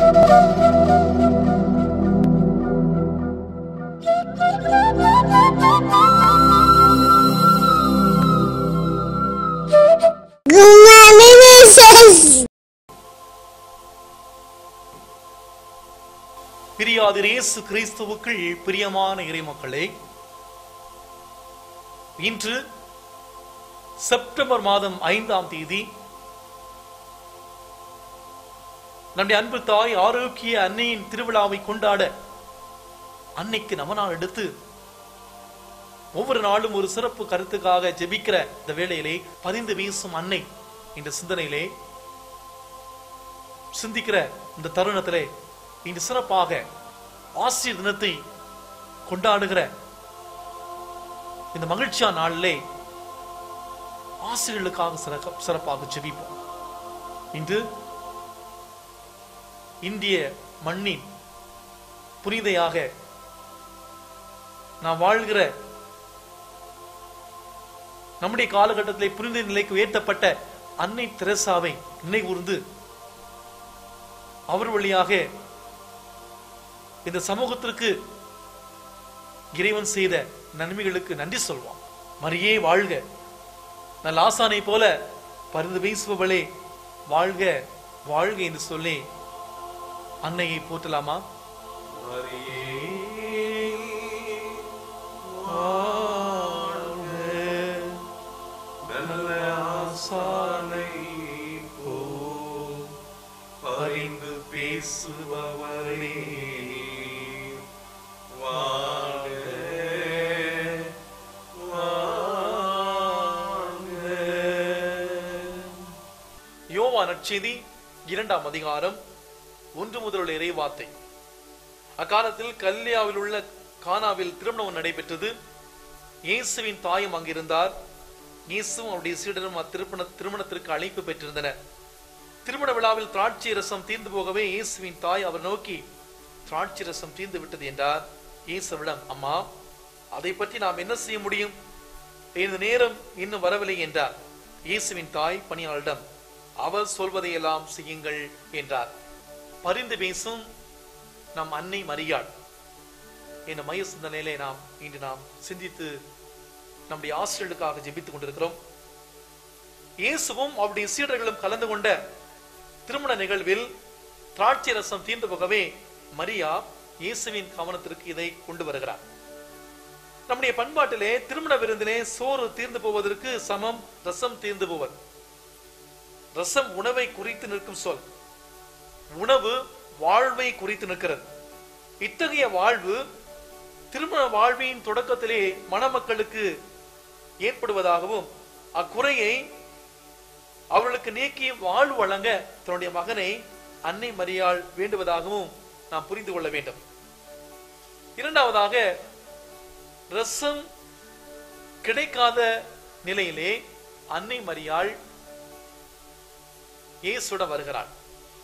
பிரியாதிர் இயேசு கிறிஸ்துவுக்குள் பிரியமான இறைமக்களே இன்று செப்டம்பர் மாதம் ஐந்தாம் தேதி நம்முடைய அன்பு தாய் ஆரோக்கிய அன்னையின் திருவிழாவை கொண்டாட அன்னைக்கு நம்ம நாள் எடுத்து ஒவ்வொரு நாளும் ஒரு சிறப்பு கருத்துக்காக ஜெபிக்கிற இந்த வேளையிலே பதிந்து வீசும் அன்னை என்ற சிந்தனையிலே சிந்திக்கிற இந்த தருணத்திலே இன்று சிறப்பாக ஆசிரியர் தினத்தை கொண்டாடுகிற இந்த மகிழ்ச்சியா நாளிலே ஆசிரியர்களுக்காக சிறக்க- சிறப்பாக ஜெபிப்போம் இன்று இந்திய மண்ணின் புனிதையாக நாம் வாழ்கிற நம்முடைய காலகட்டத்திலே புனித நிலைக்கு உயர்த்தப்பட்ட அன்னை தெரசாவை நினைகூர்ந்து அவர் வழியாக இந்த சமூகத்திற்கு இறைவன் செய்த நன்மைகளுக்கு நன்றி சொல்வோம் மரியே வாழ்க நல்ல ஆசானை போல பரிந்து பேசுபவளே வாழ்க வாழ்க என்று சொல்லி அன்னையை போற்றலாமா நல்ல ஆசானை போல் பரிந்து பேசுபவரே வாழ்க வாழ்க. யோவா நற்செய்தி இரண்டாம் அதிகாரம் ஒன்று முதலுள்ள இறைவார்த்தை அக்காலத்தில் கல்லியாவில் உள்ள கானாவில் திருமணம் நடைபெற்றது இயேசுவின் தாயும் அங்கிருந்தார் இயேசுவும் அவருடைய சீடரும் அத்திருமண திருமணத்திற்கு அழைப்பு பெற்றிருந்தனர் திருமண விழாவில் திராட்சை ரசம் தீர்ந்து போகவே இயேசுவின் தாய் அவர் நோக்கி திராட்சை ரசம் தீர்ந்து விட்டது என்றார் இயேசுவிடம் அம்மா அதை பற்றி நாம் என்ன செய்ய முடியும் இந்த நேரம் இன்னும் வரவில்லை என்றார் இயேசுவின் தாய் பணியாளரிடம் அவர் சொல்வதையெல்லாம் செய்யுங்கள் என்றார் பரிந்து பேசும் நம் அன்னை மரியாள் என்ற மைய சிந்தனையிலே நாம் இன்று நாம் சிந்தித்து நம்முடைய ஆசிரியர்களுக்காக ஜெபித்துக் கொண்டிருக்கிறோம் இயேசுவும் அவருடைய சீடர்களும் கலந்து கொண்ட திருமண நிகழ்வில் திராட்சை ரசம் தீர்ந்து போகவே மரியா இயேசுவின் கவனத்திற்கு இதை கொண்டு வருகிறார் நம்முடைய பண்பாட்டிலே திருமண விருந்திலே சோறு தீர்ந்து போவதற்கு சமம் ரசம் தீர்ந்து போவது ரசம் உணவை குறித்து நிற்கும் சொல் உணவு வாழ்வை குறித்து நிற்கிறது இத்தகைய வாழ்வு திருமண வாழ்வின் தொடக்கத்திலே மணமக்களுக்கு ஏற்படுவதாகவும் அக்குறையை அவர்களுக்கு நீக்கி வாழ்வு வழங்க தன்னுடைய மகனை அன்னை மரியாள் வேண்டுவதாகவும் நாம் புரிந்து கொள்ள வேண்டும் இரண்டாவதாக ரசம் கிடைக்காத நிலையிலே அன்னை மரியாள் இயேசுடன் வருகிறாள்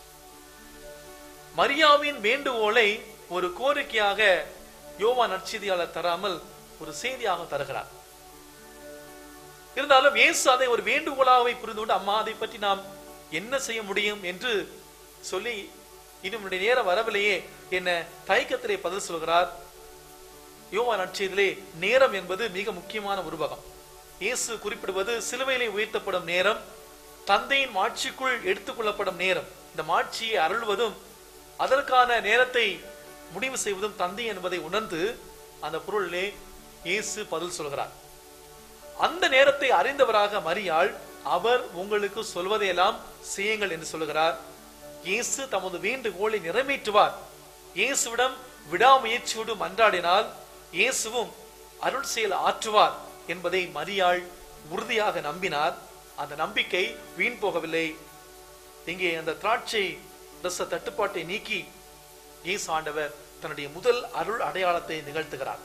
மரியாவின் வேண்டுகோளை ஒரு கோரிக்கையாக யோவா நற்செய்தியாளர் தராமல் ஒரு செய்தியாக தருகிறார் இருந்தாலும் இயேசு அதை ஒரு வேண்டுகோளாகவே புரிந்து கொண்டு அம்மா அதை பற்றி நாம் என்ன செய்ய முடியும் என்று சொல்லி இன்னும் என்னுடைய நேரம் வரவில்லையே என்ன தயக்கத்திலே பதில் சொல்கிறார் யோவா நற்செய்தியிலே நேரம் என்பது மிக முக்கியமான உருவகம் இயேசு குறிப்பிடுவது சிலுவையிலே உயர்த்தப்படும் நேரம் தந்தையின் மாட்சிக்குள் எடுத்துக்கொள்ளப்படும் நேரம் இந்த மாட்சியை அருள்வதும் அதற்கான நேரத்தை முடிவு செய்வதும் தந்தை என்பதை உணர்ந்து அந்த பொருளிலே இயேசு பதில் சொல்கிறார் அந்த நேரத்தை அறிந்தவராக மரியாள் அவர் உங்களுக்கு சொல்வதையெல்லாம் செய்யுங்கள் என்று சொல்லுகிறார் இயேசு தமது வேண்டுகோளை நிறைவேற்றுவார் இயேசுவிடம் விடாமுயற்சியோடு மன்றாடினால் இயேசுவும் அருள் செயல் ஆற்றுவார் என்பதை மரியாள் உறுதியாக நம்பினார் அந்த நம்பிக்கை வீண் போகவில்லை இங்கே அந்த திராட்சை ரச தட்டுப்பாட்டை நீக்கி இயேசு ஆண்டவர் தன்னுடைய முதல் அருள் அடையாளத்தை நிகழ்த்துகிறார்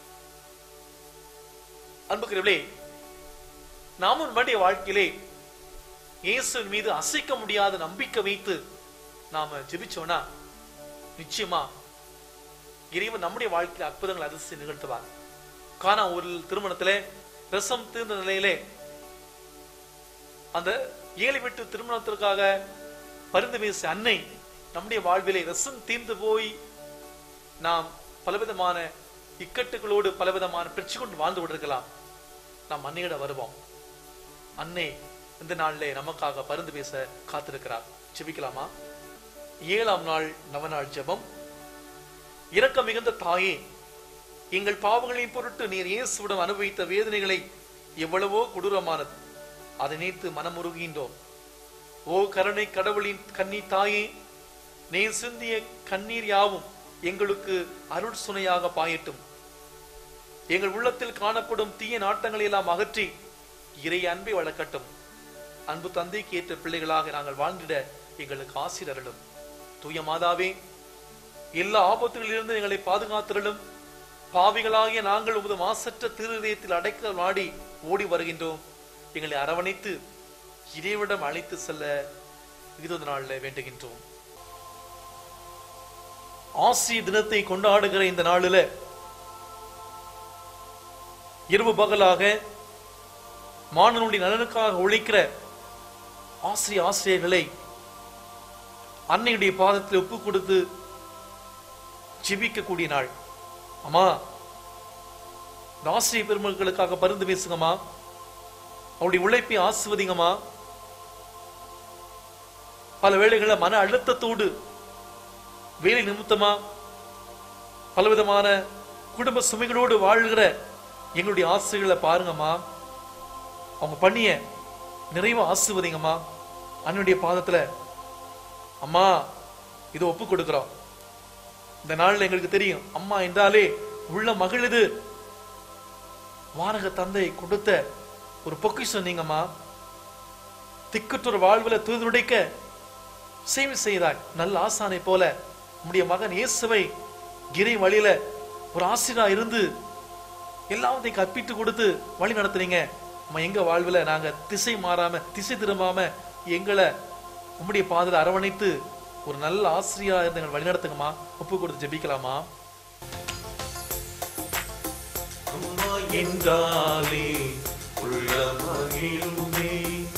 அன்புக்குரியவர்களே நாமும் நம்முடைய வாழ்க்கையிலே இயேசுவின் மீது அசைக்க முடியாத நம்பிக்கை வைத்து நாம ஜெபிச்சோம்னா நிச்சயமா இறைவன் நம்முடைய வாழ்க்கையில அற்புதங்கள் அதிர்ச்சி நிகழ்த்துவார் காணா ஒரு திருமணத்திலே ரசம் தீர்ந்த நிலையிலே அந்த ஏழை விட்டு திருமணத்திற்காக பரிந்து பேசிய அன்னை நம்முடைய வாழ்விலே ரசம் தீர்ந்து போய் நாம் பலவிதமான இக்கட்டுகளோடு பலவிதமான பிரச்சனை கொண்டு வாழ்ந்து கொண்டிருக்கலாம் நாம் அன்னையிட வருவோம் அன்னை இந்த நாளிலே நமக்காக பருந்து பேச காத்திருக்கிறார் செபிக்கலாமா ஏழாம் நாள் நவநாள் ஜெபம் இரக்கம் மிகுந்த தாயே எங்கள் பாவங்களின் பொருட்டு நீர் இயேசுவிடம் அனுபவித்த வேதனைகளை எவ்வளவோ கொடூரமானது அதை நினைத்து மனமுருகின்றோம் ஓ கருணை கடவுளின் கன்னி தாயே நீர் சிந்திய கண்ணீர் யாவும் எங்களுக்கு அருள் சுனையாக பாயட்டும் எங்கள் உள்ளத்தில் காணப்படும் தீய நாட்டங்களை எல்லாம் அகற்றி இறை அன்பை வளர்க்கட்டும் அன்பு தந்தைக்கு ஏற்ற பிள்ளைகளாக நாங்கள் வாழ்ந்திட எங்களுக்கு ஆசிரியர்களும் தூய மாதாவே எல்லா ஆபத்துகளிலிருந்து எங்களை பாதுகாத்திரலும் பாவிகளாகிய நாங்கள் உமது மாசற்ற திருதயத்தில் அடைக்க நாடி ஓடி வருகின்றோம் எங்களை அரவணைத்து இறைவிடம் அழைத்து செல்ல இருபது நாள்ல வேண்டுகின்றோம் ஆசிய தினத்தை கொண்டாடுகிற இந்த நாளில இரவு பகலாக மாணவனுடைய நலனுக்காக உழைக்கிற ஆசிரிய ஆசிரியர்களை அன்னையுடைய பாதத்தில் ஒப்பு கொடுத்து ஜெபிக்கக்கூடிய நாள் அம்மா இந்த ஆசிரிய பெருமக்களுக்காக பருந்து பேசுங்கம்மா அவருடைய உழைப்பை ஆசிர்வதிங்கம்மா பல வேளைகளில் மன அழுத்தத்தோடு வேலை நிமித்தமா பலவிதமான குடும்ப சுமைகளோடு வாழ்கிற எங்களுடைய ஆசைகளை பாருங்கம்மா அவங்க பண்ணிய நிறைவா ஆசிர்வதிங்கம்மா அண்ணனுடைய பாதத்துல அம்மா இதை ஒப்பு கொடுக்கிறோம் இந்த நாள்ல எங்களுக்கு தெரியும் அம்மா என்றாலே உள்ள மகிழுது வானக தந்தை கொடுத்த ஒரு பொக்கிஷம் நீங்கம்மா திக்குற்றொரு வாழ்வுல தூதுடைக்க சேவை செய்தாய் நல்ல ஆசானை போல உம்முடைய மகன் இயேசுவை கிரை வழியில ஒரு ஆசிரியரா இருந்து எல்லாத்தையும் கற்பித்து கொடுத்து வழி நடத்துறீங்க நம்ம எங்க வாழ்வுல நாங்க திசை மாறாம திசை திரும்பாம எங்களை உம்முடைய பாதையில அரவணைத்து ஒரு நல்ல ஆசிரியா இருந்து எங்களை வழி நடத்துங்கம்மா ஒப்பு கொடுத்து ஜெபிக்கலாமா அம்மா என்றாலே உள்ள மகிழுமே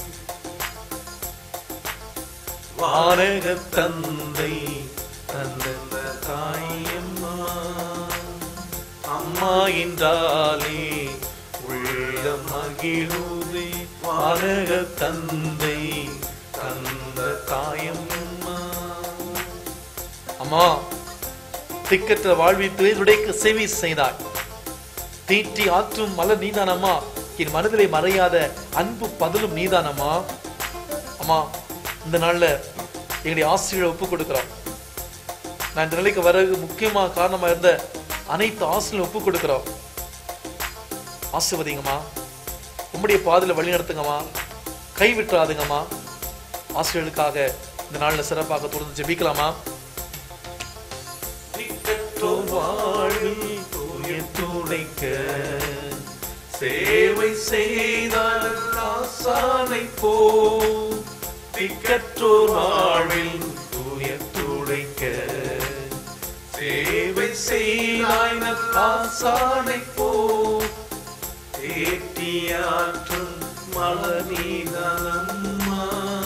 வானக தந்தை தந்த தாயம்மா அம்மா என்றாலே உள்ள மகிழுமே வானக தந்தை தந்த தாயம்மா அம்மா திக்கற்ற வாழ்வில் துடைக்க சேவை செய்தாய் தீட்டி ஆற்றும் மலர் நீதானம்மா என் மனதிலே மறையாத அன்பு பதிலும் நீதானம்மா அம்மா இந்த நாள்ல எங்களுடைய ஆசிரியரை ஒப்பு கொடுக்கிறோம் நான் இந்த நிலைக்கு வர முக்கியமா காரணமா இருந்த அனைத்து ஆசிரியரும் ஒப்பு கொடுக்கிறோம் ஆசிர்வதிங்கம்மா உம்முடைய பாதையில வழி நடத்துங்கம்மா கை விட்டுறாதுங்கம்மா ஆசிரியர்களுக்காக இந்த நாள்ல சிறப்பாக தொடர்ந்து ஜெபிக்கலாமா திக்கற்றோர் வாழ்வில் துயர் துடைக்க சேவை செய்தால் ஆசானை போ திக்கற்றோர் வாழ்வில் துயர் துடைக்க சேவை செய்தாய் ஆசானை போ தேற்றியாற்றும் மலநீதனம்மா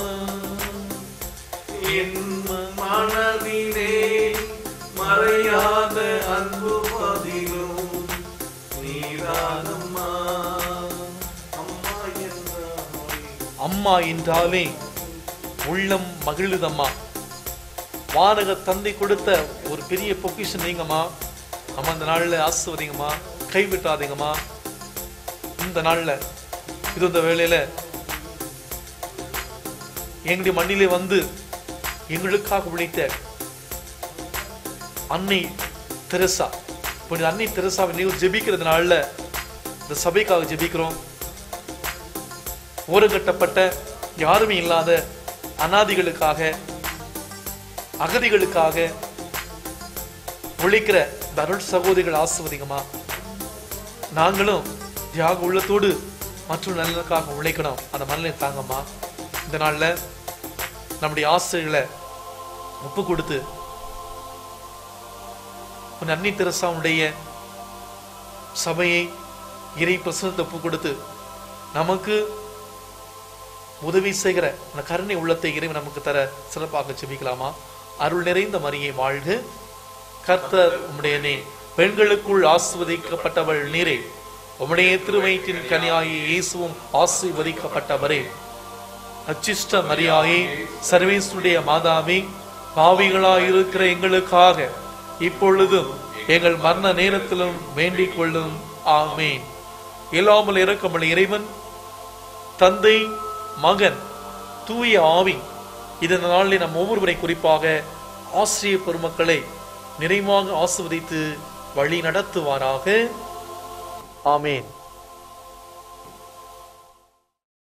என் மனதிலே மறையாத அன்பு பதிலும் நீதானம்மா அம்மா என்றாலே அம்மா என்றாலே உள்ளம் மகிழுதம்மா வானக தந்தை கொடுத்த ஒரு பெரிய பொக்கிஷன் நீங்கம்மா அம்மா இந்த நாள்ல ஆசிர்வதிங்கம்மா கைவிட்டாதீங்கம்மா இந்த நாள்ல இது இந்த வேளையில எங்களுடைய மண்ணிலே வந்து எங்களுக்காக உழைத்த அன்னை தெரசா புனித அன்னை தெரசாவை நீங்க ஜெபிக்கிறதுனால இந்த சபைக்காக ஜெபிக்கிறோம் ஓரங்கட்டப்பட்ட யாருமே இல்லாத அனாதிகளுக்காக அகதிகளுக்காக உழைக்கிற இந்த அருள் சகோதரிகள் ஆசிர்வதிங்கம்மா நாங்களும் தியாக உள்ளத்தோடு மற்றொரு நல்லதுக்காக உழைக்கணும் அந்த மனநிலை தாங்கம்மா இந்த நாள்ல நம்முடைய ஆசிரியர்களை ஒப்பு கொடுத்து உன் அன்னி தெரசாவுடைய சபையை இறை பிரசனத்தை ஒப்பு கொடுத்து நமக்கு உதவி செய்கிற அந்த கருணை உள்ளத்தை இறைவன் நமக்கு தர சிறப்பாக ஜெபிக்கலாமா அருள் நிறைந்த மரியே வாழ்க கர்த்தர் உம்முடையனே பெண்களுக்குள் ஆசிர்வதிக்கப்பட்டவள் நீரே உம்முடைய திருவயிற்றின் கனியாயி இயேசுவும் ஆசீர்வதிக்கப்பட்டவரே அச்சிஷ்ட மரியாயே சர்வேசுடைய மாதாவே பாவிகளாயிருக்கிற எங்களுக்காக இப்பொழுதும் எங்கள் மரண நேரத்திலும் வேண்டிக் கொள்ளும் ஆமேன் இல்லாமல் இறக்கமல் இறைவன் தந்தை மகன் தூய ஆவி இந்த நாளில் நம் ஒவ்வொருவரை குறிப்பாக ஆசிரிய பெருமக்களை நிறைவாக ஆசிர்வதித்து வழி நடத்துவாராக ஆமேன்